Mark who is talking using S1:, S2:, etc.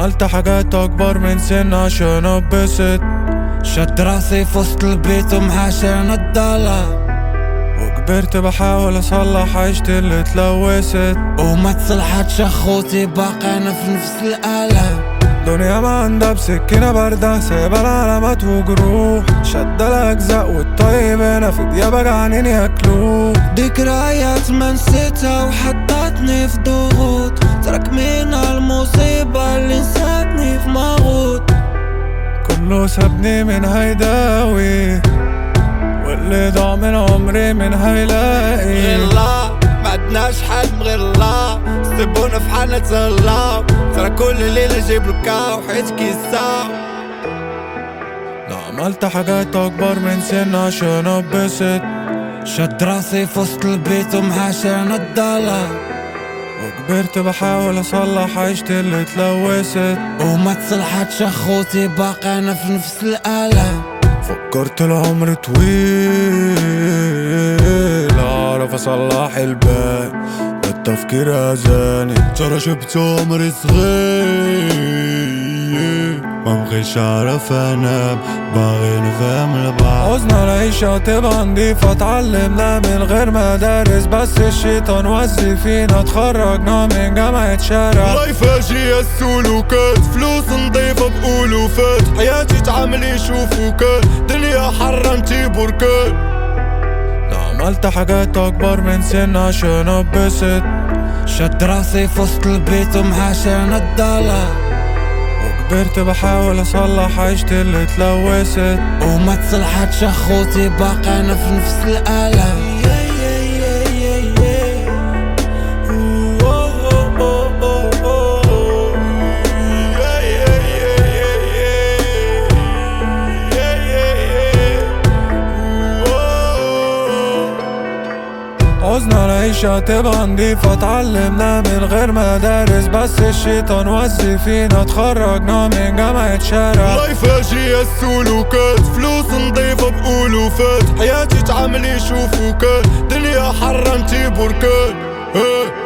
S1: عملت حاجات اكبر من سن عشان اتبسط
S2: شد راسي في وسط البيت ومحاشرنا الضلع
S1: وكبرت بحاول اصلح عيشتي اللي اتلوثت
S2: وما تصلحتش اخوتي باقي انا في نفس الالم
S1: دنيا ما عندها بسكينة باردة سايبة العلامات وجروح شد الأجزاء والطيب هنا في ديابة جعانين ياكلوه
S2: ذكريات ما نسيتها وحطتني في ضغوط تراكمين المصيبة اللي نساتني في مغوط
S1: كله سابني من هيداوي واللي ضاع من عمري من هيلاقي
S2: الله ما عدناش حد غير الله سيبونا في حالة الله ترى كل ليلة جيب الكاو حيت كيساو
S1: لا عملت حاجات أكبر من سن عشان اتبسط
S2: شد راسي في وسط البيت ومحاشرنا الضلع
S1: وكبرت بحاول أصلح عيشتي اللي اتلوثت
S2: وما تصلحتش اخوتي باقي انا في نفس الالم
S1: فكرت العمر طويل أعرف أصلح الباقي التفكير أذاني ترى شبت عمري صغير ما بغيش أعرف أنام باغي نفهم لبعض عوزنا العيشة تبقى نضيفة اتعلمنا من غير مدارس بس الشيطان وزي فينا اتخرجنا من جامعة شارع
S3: لايف اجي السلوكات فلوس نضيفة بألوفات حياتي تعامل يشوفوك دنيا حرمتي بركات
S1: لا عملت حاجات أكبر من سن عشان اتبسط
S2: شد راسي في وسط البيت ومحاشرنا الضلع
S1: وكبرت بحاول أصلح عيشتي اللي اتلوثت
S2: وما تصلحتش اخوتي باقي انا في نفس الالم
S1: عوزنا العيشة تبقى نضيفة اتعلمنا من غير مدارس بس الشيطان وزي فينا اتخرجنا من جامعة شارع
S3: لايف اجي السلوكات فلوس نضيفة بألوفات حياتي تعامل يشوفوك دنيا حرمتي بركات إيه.